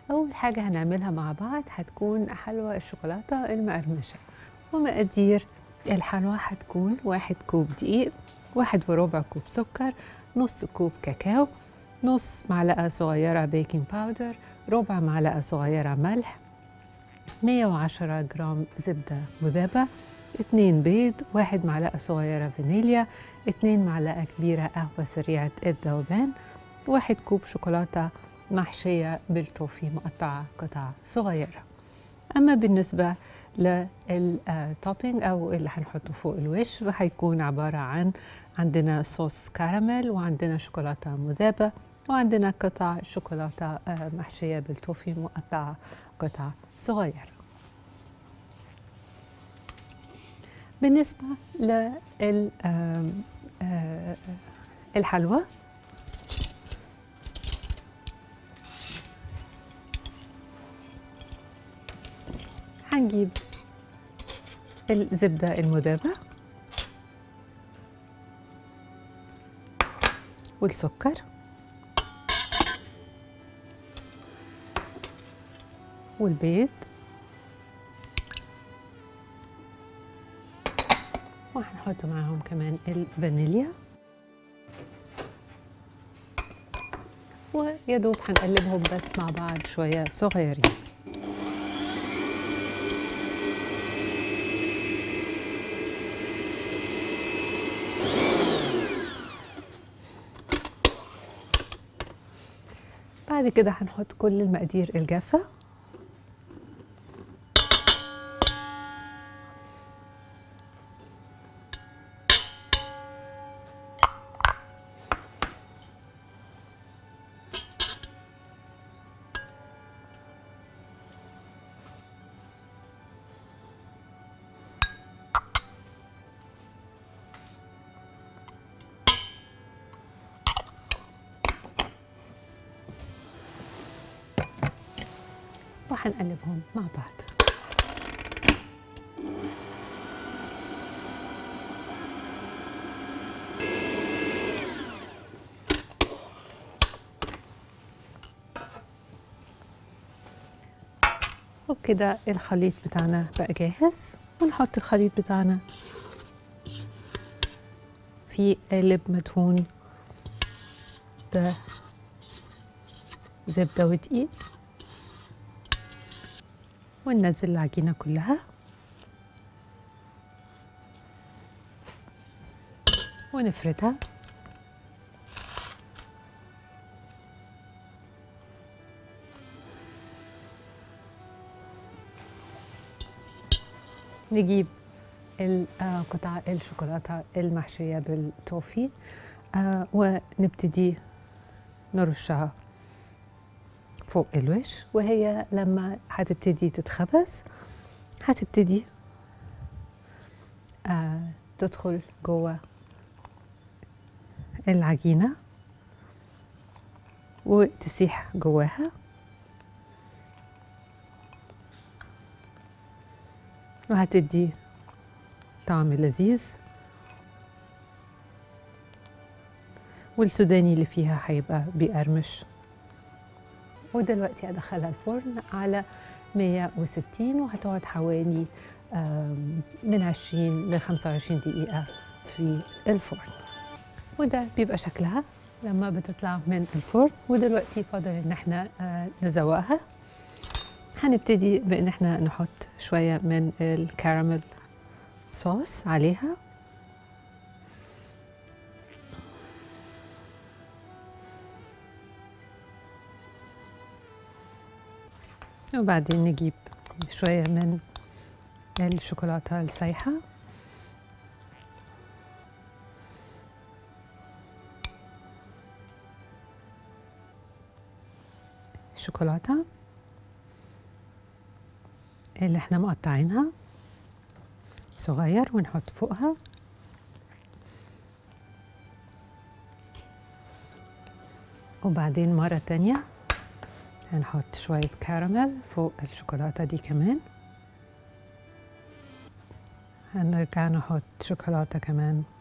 أول حاجة هنعملها مع بعض هتكون حلوى الشوكولاتة المقرمشة ومقادير الحلوى هتكون واحد كوب دقيق واحد وربع كوب سكر نص كوب كاكاو نص معلقة صغيرة بيكنج باودر ربع معلقة صغيرة ملح 110 جرام زبدة مذابة اتنين بيض واحد معلقة صغيرة فانيليا اتنين معلقة كبيرة قهوة سريعة الذوبان واحد كوب شوكولاتة محشية بالتوفي مقطعة قطع صغيرة أما بالنسبة للتوبينج أو اللي هنحطه فوق الوش فهيكون عبارة عن عندنا صوص كراميل وعندنا شوكولاتة مذابة وعندنا قطع شوكولاتة محشية بالتوفي مقطعة قطع صغيرة بالنسبة للحلوى هنجيب الزبدة المذابة والسكر والبيض وهنحط معاهم كمان الفانيليا ويا دوب هنقلبهم بس مع بعض شوية صغيرين بعد كده هنحط كل المقادير الجافة وهنقلبهم مع بعض وبكده الخليط بتاعنا بقى جاهز ونحط الخليط بتاعنا في قالب مدهون بزبدة ودقيق وننزل العجينة كلها ونفردها نجيب قطع الشوكولاتة المحشية بالتوفي ونبتدي نرشها فوق الوش وهي لما هتبتدي تتخبز هتبتدي آه تدخل جوه العجينة وتسيح جواها وهتدي طعم لذيذ والسوداني اللي فيها هيبقى بيقرمش ودلوقتي ادخلها الفرن على 160 وهتقعد حوالي من 20 ل 25 دقيقة في الفرن وده بيبقى شكلها لما بتطلع من الفرن ودلوقتي فاضل ان احنا نزوقها هنبتدي بان احنا نحط شوية من الكراميل صوص عليها وبعدين نجيب شوية من الشوكولاتة السايحة شوكولاتة اللي احنا مقطعينها صغير ونحط فوقها وبعدين مرة تانية هنحط شوية كراميل فوق الشوكولاتة دي كمان هنرجع نحط شوكولاتة كمان